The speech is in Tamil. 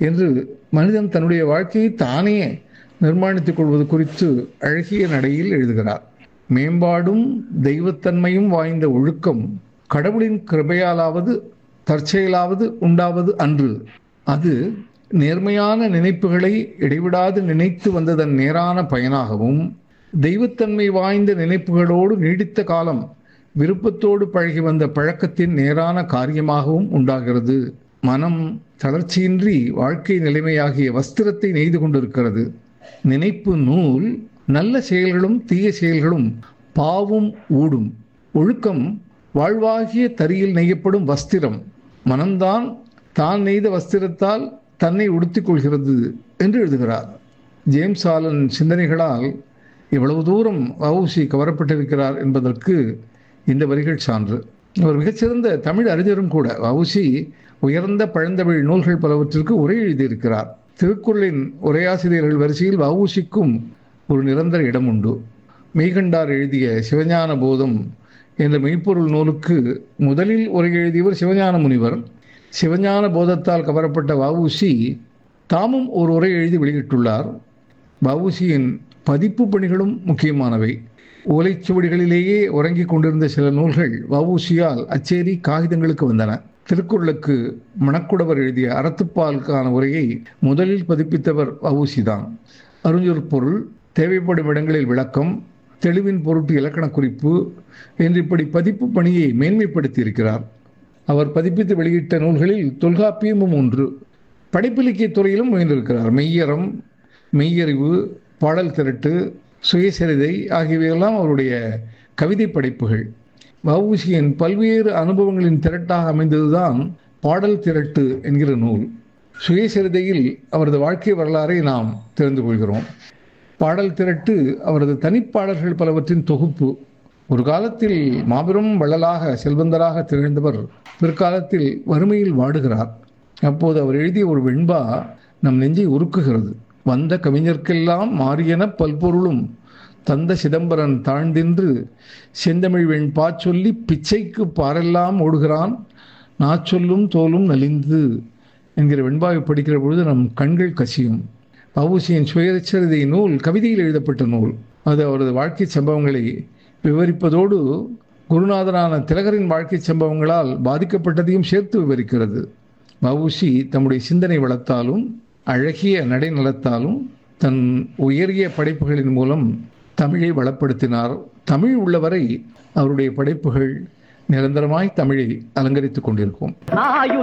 என்று மனிதன் தன்னுடைய வாழ்க்கையை தானே நிர்மாணித்துக் கொள்வது குறித்து அழகிய நடையில் எழுதுகிறார் மேம்பாடும் தெய்வத்தன்மையும் வாய்ந்த ஒழுக்கம் கடவுளின் கிருபையாலாவது தற்செயலாவது உண்டாவது அன்று அது நேர்மையான நினைப்புகளை இடைவிடாது நினைத்து வந்ததன் நேரான பயனாகவும் தெய்வத்தன்மை வாய்ந்த நினைப்புகளோடு நீடித்த காலம் விருப்பத்தோடு பழகி வந்த பழக்கத்தின் நேரான காரியமாகவும் உண்டாகிறது மனம் தளர்ச்சியின்றி வாழ்க்கை நிலைமையாகிய வஸ்திரத்தை நெய்து கொண்டிருக்கிறது நினைப்பு நூல் நல்ல செயல்களும் தீய செயல்களும் பாவும் ஊடும் ஒழுக்கம் வாழ்வாகிய தரியில் நெய்யப்படும் வஸ்திரம் மனம்தான் தான் நெய்த வஸ்திரத்தால் தன்னை உடுத்திக் கொள்கிறது என்று எழுதுகிறார் ஜேம்ஸ் ஆலன் சிந்தனைகளால் இவ்வளவு தூரம் வவுசி கவரப்பட்டிருக்கிறார் என்பதற்கு இந்த வரிகள் சான்று அவர் மிகச்சிறந்த தமிழ் அறிஞரும் கூட வவுசி உயர்ந்த பழந்தமிழ் நூல்கள் பலவற்றிற்கு உரை எழுதியிருக்கிறார் திருக்குறளின் உரையாசிரியர்கள் வரிசையில் வவுசிக்கும் ஒரு நிரந்தர இடம் உண்டு மெய்கண்டார் எழுதிய சிவஞான போதம் என்ற மெய்ப்பொருள் நூலுக்கு முதலில் உரை எழுதியவர் சிவஞான முனிவர் சிவஞான போதத்தால் கவரப்பட்ட வவுசி தாமும் ஒரு உரை எழுதி வெளியிட்டுள்ளார் வவுசியின் பதிப்பு பணிகளும் முக்கியமானவை ஓலைச்சுவடிகளிலேயே உறங்கிக் கொண்டிருந்த சில நூல்கள் வவுசியால் அச்சேரி காகிதங்களுக்கு வந்தன திருக்குறளுக்கு மணக்குடவர் எழுதிய அறத்துப்பாலுக்கான உரையை முதலில் பதிப்பித்தவர் வவுசிதான் அறிஞர் பொருள் தேவைப்படும் இடங்களில் விளக்கம் தெளிவின் பொருட்டு இலக்கண குறிப்பு என்று இப்படி பதிப்பு பணியை மேன்மைப்படுத்தி இருக்கிறார் அவர் பதிப்பித்து வெளியிட்ட நூல்களில் தொல்காப்பியமும் ஒன்று படைப்பிலக்கிய துறையிலும் முயன்றிருக்கிறார் மெய்யறம் மெய்யறிவு பாடல் திரட்டு சுயசரிதை ஆகியவையெல்லாம் அவருடைய கவிதை படைப்புகள் வவுசியின் பல்வேறு அனுபவங்களின் திரட்டாக அமைந்ததுதான் பாடல் திரட்டு என்கிற நூல் சுயசரிதையில் அவரது வாழ்க்கை வரலாறை நாம் தெரிந்து கொள்கிறோம் பாடல் திரட்டு அவரது தனிப்பாடல்கள் பலவற்றின் தொகுப்பு ஒரு காலத்தில் மாபெரும் வள்ளலாக செல்வந்தராக திகழ்ந்தவர் பிற்காலத்தில் வறுமையில் வாடுகிறார் அப்போது அவர் எழுதிய ஒரு வெண்பா நம் நெஞ்சை உருக்குகிறது வந்த கவிஞர்க்கெல்லாம் மாறியன பல்பொருளும் தந்த சிதம்பரன் தாழ்ந்தின்று செந்தமிழ் வெண்பா சொல்லி பிச்சைக்கு பாரெல்லாம் ஓடுகிறான் நாச்சொல்லும் தோலும் நலிந்து என்கிற வெண்பாவை படிக்கிற பொழுது நம் கண்கள் கசியும் வவுசியின் சுயச்சரிதை நூல் கவிதையில் எழுதப்பட்ட நூல் அது அவரது வாழ்க்கை சம்பவங்களை விவரிப்பதோடு குருநாதரான திலகரின் வாழ்க்கை சம்பவங்களால் பாதிக்கப்பட்டதையும் சேர்த்து விவரிக்கிறது வவுசி தம்முடைய சிந்தனை வளர்த்தாலும் அழகிய நடைநலத்தாலும் தன் உயரிய படைப்புகளின் மூலம் தமிழை வளப்படுத்தினார் தமிழ் உள்ளவரை அவருடைய படைப்புகள் நிரந்தரமாய் தமிழை அலங்கரித்துக் கொண்டிருக்கும் ஆயுத